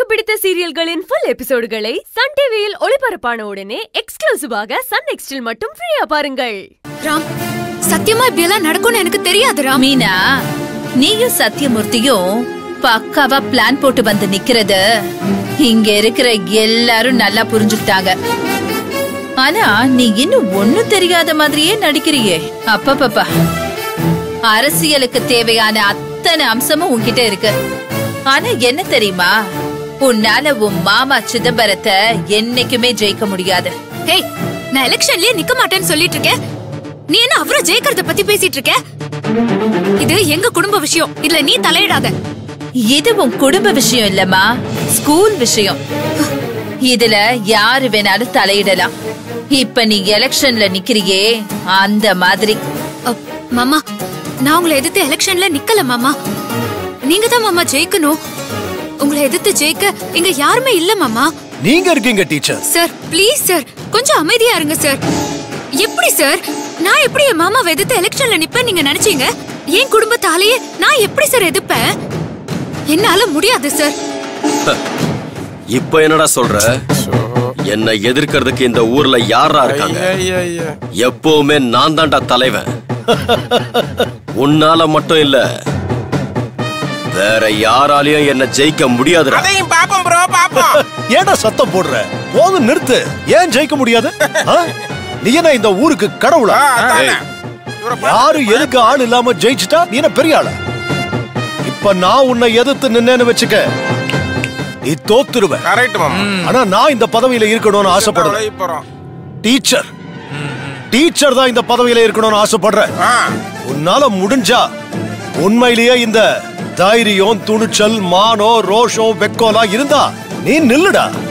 பிடித்த சீரியல்களின் full எபிசோடுகளை Sun டிவியில் ஒளிபரப்பான உடனே எக்ஸ்க்ளூசிவாக சன் நெக்ஸ்டில் மட்டும் ஃப்ரீயா பாருங்கள் ராம் சத்தியமா இப்படி எல்லாம் நடக்கும்னு எனக்கு தெரியாது ராம் மீனா நீயும் சத்தியமூர்த்தியும் பக்காவா பிளான் போட்டு வந்து நிக்கிறது இங்க இருக்கிற எல்லாரும் நல்லா புரிஞ்சுக்கிட்டாங்க ஆனா நீ இன்னும் ஒண்ணும் தெரியாத மாதிரியே நடிக்கிறியே அப்பப்பப்பா அரசியலுக்கு தேவையான அத்தனை அம்சமும் உன்கிட்ட இருக்கு ஆனா என்ன தெரியுமா உன்னால உன் மாமா சிதம்பரத்தை என்னைக்குமே ஜெயிக்க முடியாது ஹேய் நான் எலெக்ஷன்லயே நிக்க மாட்டேன்னு சொல்லிட்டு இருக்கேன் நீ என்ன அவரை ஜெயிக்கிறத பத்தி பேசிட்டு இருக்க இது எங்க குடும்ப விஷயம் இதுல நீ தலையிடாத இது உன் குடும்ப விஷயம் இல்லம்மா ஸ்கூல் விஷயம் இதுல யாரு வேணாலும் தலையிடலாம் இப்ப நீ எலெக்ஷன்ல நிக்கிறியே அந்த மாதிரி அப், மாமா நான் உங்களை எதிர்த்து எலெக்ஷன்ல நிக்கல மாமா நீங்க தான் மாமா ஜெயிக்கணும் உங்களை எதிர்த்து ஜெயிக்க இங்க யாருமே இல்ல மாமா நீங்க இருக்கீங்க டீச்சர் சார் ப்ளீஸ் சார் கொஞ்சம் அமைதியா இருங்க சார் எப்படி சார் நான் எப்படி என் மாமாவை எதிர்த்து எலெக்ஷன்ல நிப்பேன் நீங்க நினைச்சீங்க என் குடும்பத்தாலேயே நான் எப்படி சார் எதிர்ப்பேன் என்னால முடியாது சார் இப்ப என்னடா சொல்ற என்னை எதிர்க்கிறதுக்கு இந்த ஊர்ல யாரா இருக்காங்க எப்பவுமே நான் தான்டா தலைவன் உன்னால மட்டும் இல்ல வேற யாராலையும் என்ன ஜெயிக்க முடியாதுடா அதையும் பாப்போம் ப்ரோ பாப்போம் ஏன்டா சத்தம் போடுற போதும் நிறுத்து ஏன் ஜெயிக்க முடியாது ஆ? நீ என்ன இந்த ஊருக்கு கடவுளா ஆ, அதானே. ஏய். இவரை பாரு. யாரும் எதுக்கு ஆள் இல்லாம ஜெயிச்சிட்டா நீ என்ன பெரிய ஆளா இப்ப நான் உன்னை எதிர்த்து நின்னேன்னு வச்சுக்க நீ தோத்துருவ கரெக்ட் மாமா ஆனா நான் இந்த பதவியில இருக்கணும்னு ஆசைப்படுறேன் உழைய போறோம் டீச்சர் டீச்சர் தான் இந்த பதவியில இருக்கணும்னு ஆசைப்படுறேன் ஆ, உன்னால முடிஞ்சா உண்மையிலேயே இந்த தைரியம் துணிச்சல் மானம் ரோஷம் வெக்கோலாம் இருந்தா நீ நில்லுடா